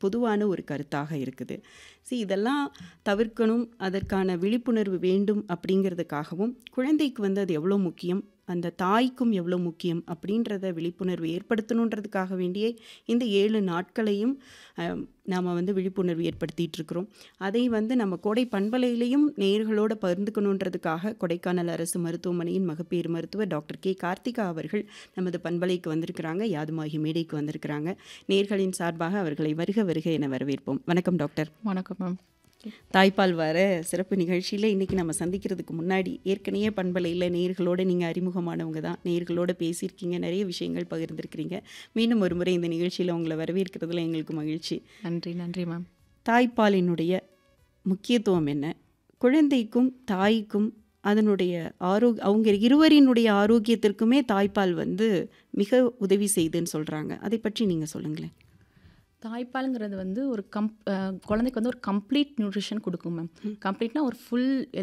பொதுவான ஒரு கருத்தாக இருக்குது ஸோ இதெல்லாம் தவிர்க்கணும் அதற்கான விழிப்புணர்வு வேண்டும் அப்படிங்கிறதுக்காகவும் குழந்தைக்கு வந்து அது எவ்வளோ முக்கியம் அந்த தாய்க்கும் எவ்வளோ முக்கியம் அப்படின்றத விழிப்புணர்வு ஏற்படுத்தணுன்றதுக்காக வேண்டியே இந்த ஏழு நாட்களையும் நாம் வந்து விழிப்புணர்வு ஏற்படுத்திட்டு இருக்கிறோம் அதை வந்து நம்ம கோடை பண்பலையிலையும் நேர்களோட பகிர்ந்துக்கணுன்றதுக்காக கொடைக்கானல் அரசு மருத்துவமனையின் மகப்பேறு மருத்துவர் டாக்டர் கே கார்த்திகா அவர்கள் நமது பண்பலைக்கு வந்திருக்கிறாங்க யாதுமாகி மேடைக்கு வந்திருக்கிறாங்க நேர்களின் சார்பாக அவர்களை வருக வருக என வரவேற்போம் வணக்கம் டாக்டர் வணக்கம் மேம் தாய்ப்பால் வார சிறப்பு நிகழ்ச்சியில் இன்றைக்கி நம்ம சந்திக்கிறதுக்கு முன்னாடி ஏற்கனவே பண்பலையில் நேர்களோடு நீங்கள் அறிமுகமானவங்க தான் நேர்களோடு பேசியிருக்கீங்க நிறைய விஷயங்கள் பகிர்ந்திருக்கிறீங்க மீண்டும் ஒரு முறை இந்த நிகழ்ச்சியில் உங்களை வரவேற்கிறதுல எங்களுக்கு மகிழ்ச்சி நன்றி நன்றி மேம் தாய்ப்பாலினுடைய முக்கியத்துவம் என்ன குழந்தைக்கும் தாய்க்கும் அதனுடைய ஆரோக் அவங்க இருவரினுடைய ஆரோக்கியத்திற்குமே தாய்ப்பால் வந்து மிக உதவி செய்துன்னு சொல்கிறாங்க அதை பற்றி நீங்கள் சொல்லுங்களேன் தாய்ப்பாலுங்கிறது வந்து ஒரு கம் அஹ் குழந்தைக்கு வந்து ஒரு கம்ப்ளீட் நியூட்ரிஷன் கொடுக்கும் மேம் கம்ப்ளீட்னா ஒரு ஃபுல்